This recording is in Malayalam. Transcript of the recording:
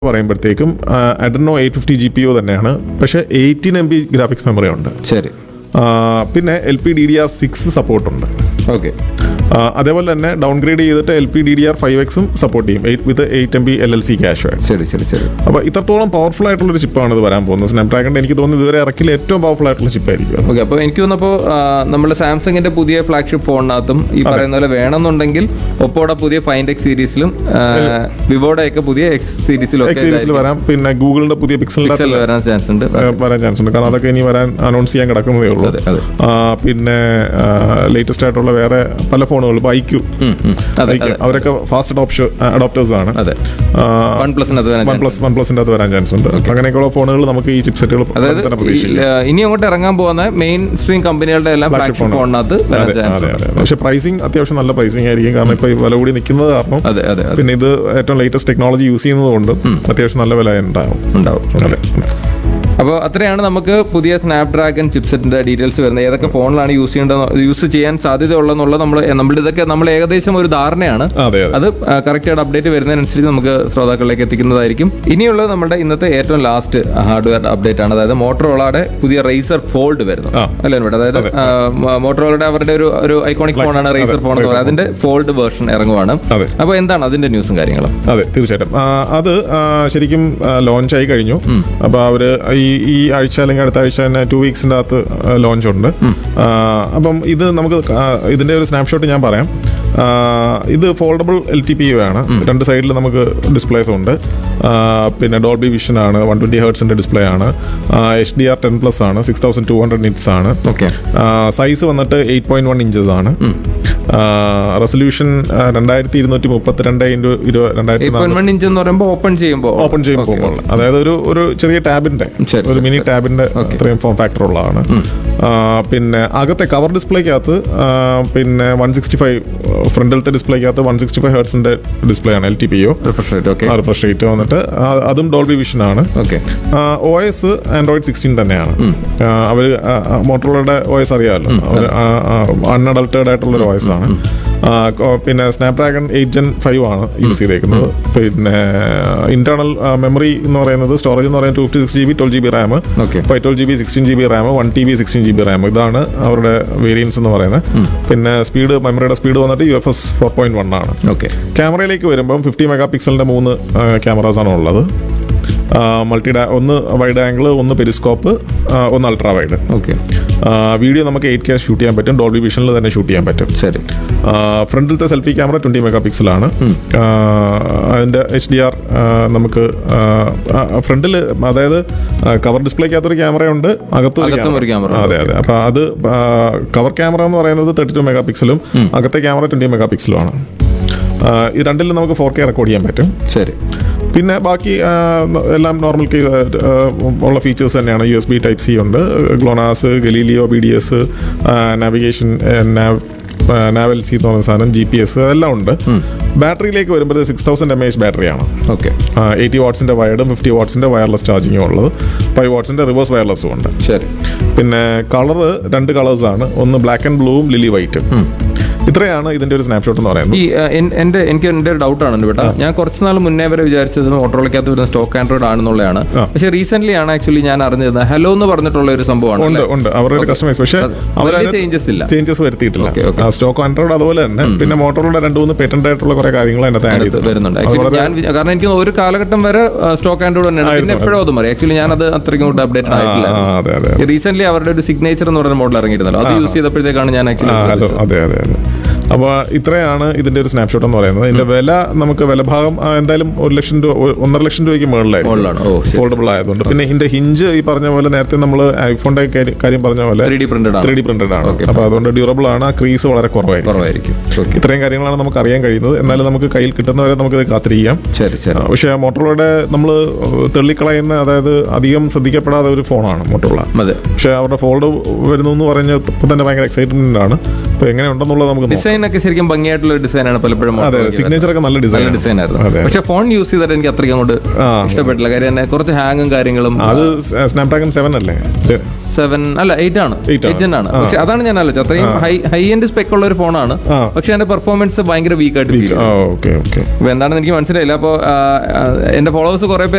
പറയുമ്പോഴത്തേക്കും Adreno eight fifty G P U തന്നെയാണ് പക്ഷേ eighteen M B graphics memory ഉണ്ട് ശരി ആ, പിന്നെ L P D D R six സപ്പോർട്ടുണ്ട് ഓക്കെ അതേപോലെ തന്നെ ഡൗൺഗ്രേഡ് ചെയ്തിട്ട് L P D D R five എക്സും സപ്പോർട്ട് ചെയ്യും eight with eight M B L L C cache ശരി ശരി ശരി അപ്പോൾ ഇത്രത്തോളം പവർഫുൾ ആയിട്ടുള്ള ഒരു ചിപ്പാണ് ഇത് വരാൻ പോകുന്നത് സ്നാപ്ഡ്രാഗണിന്റെ എനിക്ക് തോന്നുന്നു ഇതുവരെ ഇറക്കിൽ ഏറ്റവും പവർഫുൾ ആയിട്ടുള്ള ചിപ്പായിരിക്കും അത് ഓക്കെ അപ്പോൾ എനിക്ക് തോന്നുന്നപ്പോൾ നമ്മുടെ സാംസങ്ങിന്റെ പുതിയ ഫ്ലാഗ്ഷിപ്പ് ഫോണിനകത്തും ഈ പറയുന്ന പോലെ വേണമെന്നുണ്ടെങ്കിൽ ഒപ്പോടെ പുതിയ ഫൈൻഡ് എക്സ് സീരീസിലും വിവോയുടെ ഒക്കെ പുതിയ എക്സ് സീരീസിലും എക്സ് സീരീസിൽ ഒക്കെ വരാം പിന്നെ ഗൂഗിളിന്റെ പുതിയ പിക്സലിന്റെ പിക്സൽ വരാൻ ചാൻസ് ഉണ്ട് വരാൻ ചാൻസ് ഉണ്ട് കാരണം അതൊക്കെ ഇനി വരാൻ അനൗൺസ് ചെയ്യാൻ കിടക്കുന്നതേ ഉള്ളൂ അതെ, അതെ. ആ, പിന്നെ ലേറ്റസ്റ്റ് ആയിട്ടുള്ള വേറെ പല ഫോണുകൾ ഇപ്പോൾ ഐക്യു ഉം, ഉം. അതെ അതെ അവരൊക്കെ ഫാസ്റ്റ് അഡോപ്ഷൻ അഡോപ്റ്റേഴ്സ് ആണ് അതെ വൺ പ്ലസിനകത്ത് വരാൻ വൺ പ്ലസ് വൺ പ്ലസിന്റെ അത് വരാൻ ചാൻസ് ഉണ്ട് അങ്ങനെയൊക്കെയുള്ള ഫോണുകൾ നമുക്ക് ഈ ചിപ്പ് സെറ്റുകൾ അതായത് തന്നെ ഈ, പ്രതീക്ഷിക്കാം ആ, ഇനി അങ്ങോട്ട് ഇറങ്ങാൻ പോകുന്ന മെയിൻ സ്ട്രീം കമ്പനികളുടെ എല്ലാം Flagship ഫ്ലാഗ്ഷിപ്പ് phone. ഫോണിനകത്ത് വരാൻ അതെ ചാൻസ് അതെ ഉണ്ട് അതെ പക്ഷെ പ്രൈസിങ് അത്യാവശ്യം നല്ല പ്രൈസിങ് ആയിരിക്കും കാരണം ഇപ്പൊ ഈ വില കൂടി നിൽക്കുന്നത് കാരണം അതെ അതെ അതെ പിന്നെ ഇത് ഏറ്റവും ലേറ്റസ്റ്റ് ടെക്നോളജി യൂസ് ചെയ്യുന്നത് കൊണ്ട് അത്യാവശ്യം നല്ല വില ഉണ്ടാവും ഉണ്ടാവും അതെ അപ്പോൾ അത്രയാണ് നമുക്ക് പുതിയ സ്നാപ്ഡ്രാഗൺ ചിപ്സെറ്റിന്റെ ഡീറ്റെയിൽസ് വരുന്നത് ഏതൊക്കെ ഫോണിലാണ് യൂസ് ചെയ്യേണ്ടത് യൂസ് ചെയ്യാൻ സാധ്യതയുള്ളതെന്നുള്ള നമ്മൾ നമ്മൾ ഇതൊക്കെ നമ്മൾ ഏകദേശം ഒരു ധാരണയാണ് അതെ അതെ അത് കറക്റ്റ് ആയിട്ട് അപ്ഡേറ്റ് വരുന്നതിനനുസരിച്ച് നമുക്ക് ശ്രോതാക്കളിലേക്ക് എത്തിക്കുന്നതായിരിക്കും ഇനിയുള്ളത് നമ്മുടെ ഇന്നത്തെ ഏറ്റവും ലാസ്റ്റ് ഹാർഡ്വെയർ അപ്ഡേറ്റ് ആണ് അതായത് മോട്ടറോളയുടെ പുതിയ റേസർ ഫോൾഡ് വരുന്നു ആ. അല്ലേ ഇവിടെ അതായത് മോട്ടറോളയുടെ അവരുടെ ഒരു ഒരു ഐക്കോണിക് ഫോണാണ് റേസർ ഫോൺ എന്ന് പറയുന്നത് അതിന്റെ ഫോൾഡ് വേർഷൻ ഇറങ്ങുവാണ് അതെ. അപ്പോൾ എന്താണ് അതിന്റെ ന്യൂസും കാര്യങ്ങളും അതെ തീർച്ചയായിട്ടും ആ, അത് ആ, ശരിക്കും ലോഞ്ച് ആയി കഴിഞ്ഞു അപ്പോൾ അവര് ഈ ഈ ആഴ്ച അല്ലെങ്കിൽ അടുത്ത ആഴ്ച തന്നെ ടു വീക്സിൻ്റെ അകത്ത് ലോഞ്ച് ഉണ്ട് ആ, അപ്പം ഇത് നമുക്ക് ആ, ഇതിന്റെ ഒരു സ്നാപ്ഷോട്ട് ഞാൻ പറയാം ആ, ഇത് foldable L T P O ആണ് രണ്ട് സൈഡിൽ നമുക്ക് ഡിസ്പ്ലേസ് ഉണ്ട് ആ, പിന്നെ ഡോൾബി വിഷൻ ആണ് വൺ ട്വന്റി ഹേർട്സിന്റെ ഡിസ്പ്ലേ ആണ് H D R ten plus ആണ് six thousand two hundred nits ആണ് ഓക്കെ സൈസ് വന്നിട്ട് എയ്റ്റ് പോയിന്റ് വൺ ഇഞ്ചസ് ആണ് റെസൊല്യൂഷൻ രണ്ടായിരത്തി ഇരുന്നൂറ്റി മുപ്പത്തിരണ്ട് ഇൻറ്റു ഇരു രണ്ടായിരത്തി ഇപ്പൊ വൺ ഇഞ്ച് എന്ന് പറയുമ്പോൾ ഓപ്പൺ ചെയ്യുമ്പോൾ ഓപ്പൺ ചെയ്യുമ്പോൾ അതായത് ഒരു ഒരു ചെറിയ ടാബിന്റെ ശരി, ഒരു മിനി ടാബിന്റെ അത്രയും ഫോം ഫാക്ടർ ഉള്ളതാണ് ആ, പിന്നെ അകത്തെ കവർ ഡിസ്പ്ലേക്കകത്ത് ആ, പിന്നെ വൺ സിക്സ്റ്റി ഫൈവ് ഫ്രണ്ടിലത്തെ ഡിസ്പ്ലേക്കകത്ത് വൺ സിക്സ്റ്റി ഫൈവ് ഹേർട്സിന്റെ ഡിസ്പ്ലേ ആണ് L T P O refresh rate okay refresh rate വന്നിട്ട് ആ, അതും ഡോൾബി വിഷൻ ആണ് okay O S Android sixteen തന്നെയാണ് അവർ മോട്ടോറുകളുടെ ഒ എസ് അറിയാമല്ലോ അവർ അൺഅഡൾട്ടേഡ് ആയിട്ടുള്ള ഒരു ഒ എസ് ആണ് ആ, കൊ- പിന്നെ സ്നാപ്ഡ്രാഗൺ എയ്റ്റ് ജെൻ ഫൈവ് ആണ് യൂസ് ചെയ്തേക്കുന്നത് പിന്നെ ഇന്റേണൽ മെമ്മറി എന്ന് പറയുന്നത് സ്റ്റോറേജ് എന്ന് പറയുന്നത് two fifty six G B twelve G B RAM Okay. Five twelve G B sixteen G B RAM one T B sixteen G B RAM ഇതാണ് അവരുടെ വേരിയൻസ് എന്ന് പറയുന്നത് പിന്നെ സ്പീഡ് മെമ്മറിയുടെ സ്പീഡ് വന്നിട്ട് U F S four point one ആണ് ഓക്കെ ക്യാമറയിലേക്ക് വരുമ്പം ഫിഫ്റ്റി മെഗാ പിക്സലിന്റെ മൂന്ന് ക്യാമറാസ് ആണ് ഉള്ളത് മൾട്ടി ഡാ ഒന്ന് വൈഡ് ആംഗിൾ ഒന്ന് പെരിസ്കോപ്പ് ഒന്ന് അൾട്രാ വൈഡ് ഓക്കെ വീഡിയോ നമുക്ക് എയ്റ്റ് കെ ഷൂട്ട് ചെയ്യാൻ പറ്റും ഡോൾബി വിഷനിൽ തന്നെ ഷൂട്ട് ചെയ്യാൻ പറ്റും ശരി ഫ്രണ്ടിലത്തെ സെൽഫി ക്യാമറ ട്വൻറ്റി മെഗാ പിക്സലാണ് അതിൻ്റെ എച്ച് ഡി ആർ നമുക്ക് ഫ്രണ്ടിൽ അതായത് കവർ ഡിസ്പ്ലേക്കകത്തൊരു ക്യാമറയുണ്ട് അകത്തും ഒരു അകത്തും ഒരു camera. camera ഉണ്ട്. അതെ അതെ അപ്പോൾ അത് കവർ ക്യാമറ എന്ന് പറയുന്നത് തേർട്ടി ടു മെഗാ പിക്സലും അകത്തെ ക്യാമറ ട്വൻറ്റി മെഗാ പിക്സലുമാണ് ഈ രണ്ടിലും നമുക്ക് ഫോർ കെ റെക്കോർഡ് ചെയ്യാൻ പറ്റും ശരി പിന്നെ ബാക്കി ആ, ന- എല്ലാം നോർമൽ കേ ആ, ഉള്ള ഫീച്ചേഴ്സ് തന്നെയാണ് U S B type C ഉണ്ട് GLONASS Galileo B D S navigation നാവ് നാവൽ സി എന്ന് പറയുന്ന സാധനം ജി പി എസ് എല്ലാം ഉണ്ട് ബാറ്ററിയിലേക്ക് വരുമ്പോൾ സിക്സ് തൗസൻഡ് എം എച്ച് ബാറ്ററിയാണ് ഓക്കെ എയ്റ്റി വാട്ട്സിന്റെ വയർഡും ഫിഫ്റ്റി വാട്ട്സിന്റെ വയർലെസ് ചാർജിങ്ങും ഉള്ളത് ഫൈവ് വാട്ട്സിന്റെ റിവേഴ്സ് വയർലെസ്സും ഉണ്ട് ശരി പിന്നെ കളറ് രണ്ട് കളേഴ്സാണ് ഒന്ന് ബ്ലാക്ക് ആൻഡ് ബ്ലൂവും ലിലി വൈറ്റും ഇത്രയാണ് ഇതിന്റെ ഒരു സ്നാപ്ഷോട്ട് എന്ന് പറയുന്നത് ഈ ആ, എൻ- എന്റെ എനിക്ക് എന്റെ ഒരു ഡൗട്ടാണ് കേട്ടോ ഞാൻ കുറച്ച് നാൾ മുന്നേ വരെ വിചാരിച്ചത് ഓട്ടോളിക്കകത്ത് വരുന്ന സ്റ്റോക്ക് ആൻഡ്രോയിഡ് ആണെന്നുള്ളതാണ് ആ. പക്ഷെ റീസെന്റ് ആണ് ആക്ച്വലി ഞാൻ അറിഞ്ഞത് ഹലോ എന്ന് പറഞ്ഞിട്ടുള്ള ഒരു സംഭവമാണ് ഉണ്ട് ഉണ്ട് അവരുടെ ഒരു കസ്റ്റമൈസ് പക്ഷേ അവർ വലിയ ചേഞ്ചസ് ഇല്ല ചേഞ്ചസ് വരുത്തിയിട്ടില്ല Okay, okay. സ്റ്റോക്ക് ആൻഡ്രോയിഡ് അതുപോലെ തന്നെ പിന്നെ മോട്ടോറുടെ രണ്ട് മൂന്ന് പേറ്റന്റ് ആയിട്ടുള്ള കുറെ കാര്യങ്ങൾ അതിനകത്ത് ആഡ് അടുത്ത് വരുന്നുണ്ട് ആക്ച്വലി ഞാൻ വി- കാരണം എനിക്ക് തോന്നുന്നു ഒരു കാലഘട്ടം വരെ സ്റ്റോക്ക് ആൻഡ്രോയിഡ് തന്നെയാണ് പിന്നെ എപ്പോഴും അത് മതി ആക്ച്വലി ഞാൻ അത് അത്രയ്ക്കും കൂട്ട് അപ്ഡേറ്റഡ് ആയിട്ടില്ല അതെ അതെ റീസെന്റ് അവരുടെ ഒരു സിഗ്നേച്ചർ എന്ന് പറയുന്ന മോഡൽ ഇറങ്ങിയിരുന്നല്ലോ അത് യൂസ് ചെയ്തപ്പോഴത്തേക്കാണ് ഞാൻ ആ, ആക്ച്വലി ഹലോ അതെ അതെ അതെ അപ്പോൾ ഇത്രയാണ് ഇതിന്റെ ഒരു സ്നാപ്ഷോട്ട് എന്ന് പറയുന്നത് ഇതിന്റെ വില നമുക്ക് വില ഭാഗം ആ, എന്തായാലും ഒരു ലക്ഷം രൂപ ഒരു- ഒന്നര ലക്ഷം രൂപയ്ക്ക് മുകളിലായിരിക്കും മുകളിലാണ് ഓ ശരി ഫോൾഡബിൾ ആയതുകൊണ്ട് പിന്നെ ഇതിന്റെ ഹിഞ്ച് ഈ പറഞ്ഞ പോലെ നേരത്തെ നമ്മൾ ഐഫോണിന്റെ കാര്യം- കാര്യം പറഞ്ഞ പോലെ ത്രീ ഡി പ്രിന്റഡ് ആണ് ത്രീ ഡി പ്രിന്റഡ് ആണ് Okay. അപ്പോൾ അതുകൊണ്ട് ഡ്യൂറബിൾ ആണ് ആ ക്രീസ് വളരെ കുറവായിരിക്കും കുറവായിരിക്കും ഓക്കെ ഇത്രയും കാര്യങ്ങളാണ് നമുക്ക് അറിയാൻ കഴിയുന്നത് എന്നാലും നമുക്ക് കയ്യിൽ കിട്ടുന്നവരെ നമുക്ക് ഇത് കാത്തിരിക്കാം ശരി ശരി ആ, പക്ഷേ മോട്ടോറോയുടെ നമ്മൾ തെള്ളിക്കളയുന്ന അതായത് അധികം ശ്രദ്ധിക്കപ്പെടാത്ത ഒരു ഫോണാണ് മോട്ടോറോള അതെ പക്ഷേ അവരുടെ ഫോൾഡ് വരുന്നു എന്ന് പറഞ്ഞ ഇപ്പം തന്നെ ഭയങ്കര എക്സൈറ്റ്മെന്റ് ആണ് അപ്പോൾ എങ്ങനെ ഉണ്ടെന്നുള്ളത് നമുക്ക് നോക്കാം. ഡിസൈൻ ഒക്കെ ശരിക്കും ഭംഗിയായിട്ടുള്ള ഡിസൈൻ ആണ് പലപ്പോഴും അതെ Motorola സിഗ്നേച്ചർ ഒക്കെ നല്ല ഡിസൈൻ നല്ല ഡിസൈൻ ആയിരുന്നു അതെ പക്ഷെ ഫോൺ യൂസ് ചെയ്തിട്ട് എനിക്ക് അത്രയ്ക്ക് അങ്ങോട്ട് ആ. ഇഷ്ടപ്പെട്ടില്ല കാര്യം തന്നെ കുറച്ച് ഹാങ്ങും കാര്യങ്ങളും അത് സ്നാപ്ഡ്രാഗൺ സെവൻ അല്ലേ സെവൻ അല്ല എയ്റ്റ് ആണ് Eight ആണ്. എയ്റ്റ് ആണ് പക്ഷെ അതാണ് ഞാൻ ആലോചിച്ചത് അത്രയും ഹൈ ഹൈ എൻഡ് സ്പെക്ക് ഉള്ള ഒരു ഫോണാണ് ആ. പക്ഷെ അതിന്റെ പെർഫോമൻസ് ഭയങ്കര വീക്ക് ആയിട്ട് ഫീൽ ആ ഓക്കെ ഓക്കെ അപ്പൊ എന്താണെന്ന് എനിക്ക് മനസ്സിലായില്ല അപ്പോൾ എന്റെ ഫോളോവേഴ്സ് കുറെ പേര്